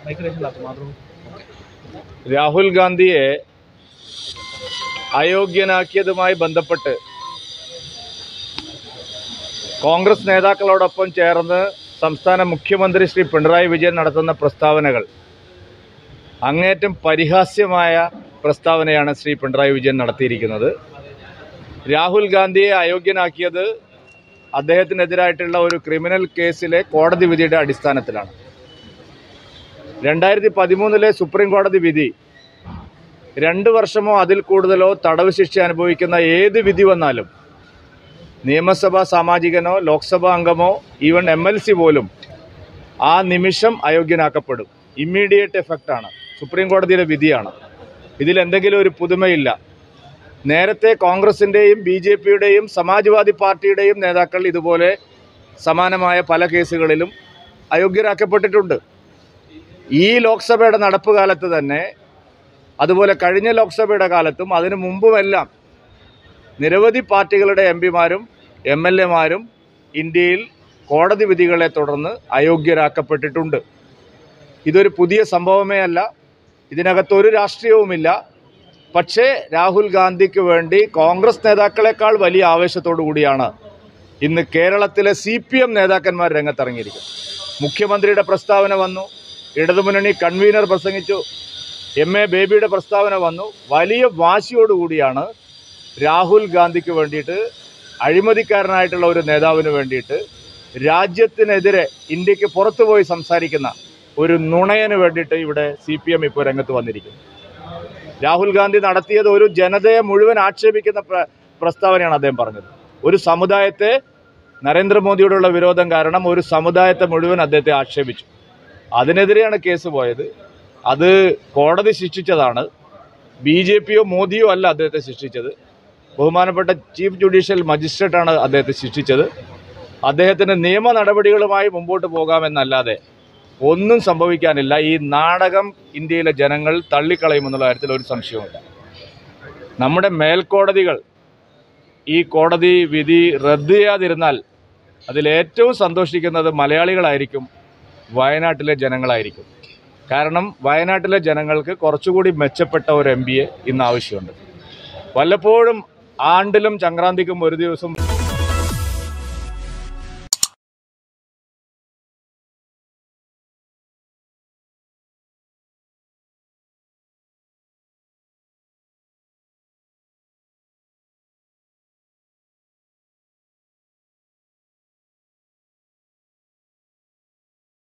രാഹുൽ ഗാന്ധിയെ അയോഗ്യനാക്കിയതുമായി ബന്ധപ്പെട്ട് കോൺഗ്രസ് നേതാക്കളോടൊപ്പം ചേർന്ന് സംസ്ഥാന മുഖ്യമന്ത്രി ശ്രീ പിണറായി വിജയൻ നടത്തുന്ന പ്രസ്താവനകൾ അങ്ങേറ്റം പരിഹാസ്യമായ പ്രസ്താവനയാണ് ശ്രീ പിണറായി വിജയൻ നടത്തിയിരിക്കുന്നത് രാഹുൽ ഗാന്ധിയെ അയോഗ്യനാക്കിയത് അദ്ദേഹത്തിനെതിരായിട്ടുള്ള ഒരു ക്രിമിനൽ കേസിലെ കോടതി വിധിയുടെ അടിസ്ഥാനത്തിലാണ് രണ്ടായിരത്തി പതിമൂന്നിലെ സുപ്രീം കോടതി വിധി രണ്ട് വർഷമോ അതിൽ കൂടുതലോ തടവ് ശിക്ഷ അനുഭവിക്കുന്ന ഏത് വിധി വന്നാലും നിയമസഭാ സാമാജികനോ ലോക്സഭാ അംഗമോ ഈവൻ എം എൽ സി പോലും ആ നിമിഷം അയോഗ്യനാക്കപ്പെടും ഇമ്മീഡിയറ്റ് എഫക്റ്റാണ് സുപ്രീം കോടതിയുടെ വിധിയാണ് ഇതിൽ എന്തെങ്കിലും ഒരു പുതുമയില്ല നേരത്തെ കോൺഗ്രസിൻ്റെയും ബി ജെ പിയുടെയും സമാജ്വാദി പാർട്ടിയുടെയും നേതാക്കൾ ഇതുപോലെ സമാനമായ പല കേസുകളിലും അയോഗ്യരാക്കപ്പെട്ടിട്ടുണ്ട് ഈ ലോക്സഭയുടെ നടപ്പ് കാലത്ത് തന്നെ അതുപോലെ കഴിഞ്ഞ ലോക്സഭയുടെ കാലത്തും അതിനു മുമ്പുമെല്ലാം നിരവധി പാർട്ടികളുടെ എം പിമാരും എം എൽ എമാരും ഇന്ത്യയിൽ കോടതി വിധികളെ തുടർന്ന് അയോഗ്യരാക്കപ്പെട്ടിട്ടുണ്ട് ഇതൊരു പുതിയ സംഭവമേ അല്ല ഇതിനകത്ത് ഒരു രാഷ്ട്രീയവുമില്ല പക്ഷേ രാഹുൽ ഗാന്ധിക്ക് വേണ്ടി കോൺഗ്രസ് നേതാക്കളെക്കാൾ വലിയ ആവേശത്തോടു കൂടിയാണ് ഇന്ന് കേരളത്തിലെ സി പി എം നേതാക്കന്മാർ രംഗത്തിറങ്ങിയിരിക്കുന്നത് മുഖ്യമന്ത്രിയുടെ പ്രസ്താവന വന്നു ഇടതുമുന്നണി കൺവീനർ പ്രസംഗിച്ചു എം എ ബേബിയുടെ പ്രസ്താവന വന്നു വലിയ വാശിയോടുകൂടിയാണ് രാഹുൽ ഗാന്ധിക്ക് വേണ്ടിയിട്ട് അഴിമതിക്കാരനായിട്ടുള്ള ഒരു നേതാവിന് വേണ്ടിയിട്ട് രാജ്യത്തിനെതിരെ ഇന്ത്യക്ക് പുറത്തു പോയി സംസാരിക്കുന്ന ഒരു നുണയന് വേണ്ടിയിട്ട് ഇവിടെ സി പി എം ഇപ്പോൾ രംഗത്ത് വന്നിരിക്കുന്നു രാഹുൽ ഗാന്ധി നടത്തിയത് ഒരു ജനതയെ മുഴുവൻ ആക്ഷേപിക്കുന്ന പ്ര പ്രസ്താവനയാണ് അദ്ദേഹം പറഞ്ഞത് ഒരു സമുദായത്തെ നരേന്ദ്രമോദിയോടുള്ള വിരോധം കാരണം ഒരു സമുദായത്തെ മുഴുവൻ അദ്ദേഹത്തെ ആക്ഷേപിച്ചു അതിനെതിരെയാണ് കേസ് പോയത് അത് കോടതി ശിക്ഷിച്ചതാണ് ബി ജെ പിയോ മോദിയോ അല്ല അദ്ദേഹത്തെ ശിക്ഷിച്ചത് ബഹുമാനപ്പെട്ട ചീഫ് ജുഡീഷ്യൽ മജിസ്ട്രേറ്റാണ് അദ്ദേഹത്തെ ശിക്ഷിച്ചത് അദ്ദേഹത്തിന് നിയമ നടപടികളുമായി മുമ്പോട്ട് പോകാമെന്നല്ലാതെ ഒന്നും സംഭവിക്കാനില്ല ഈ നാടകം ഇന്ത്യയിലെ ജനങ്ങൾ തള്ളിക്കളയുമെന്നുള്ള കാര്യത്തിൽ ഒരു സംശയവുമില്ല നമ്മുടെ മേൽക്കോടതികൾ ഈ കോടതി വിധി റദ്ദ് ചെയ്യാതിരുന്നാൽ അതിലേറ്റവും സന്തോഷിക്കുന്നത് മലയാളികളായിരിക്കും വയനാട്ടിലെ ജനങ്ങളായിരിക്കും കാരണം വയനാട്ടിലെ ജനങ്ങൾക്ക് കുറച്ചുകൂടി മെച്ചപ്പെട്ട ഒരു എം പിയെ ഇന്ന് ആവശ്യമുണ്ട് വല്ലപ്പോഴും ആണ്ടിലും സംക്രാന്തിക്കും ഒരു ദിവസം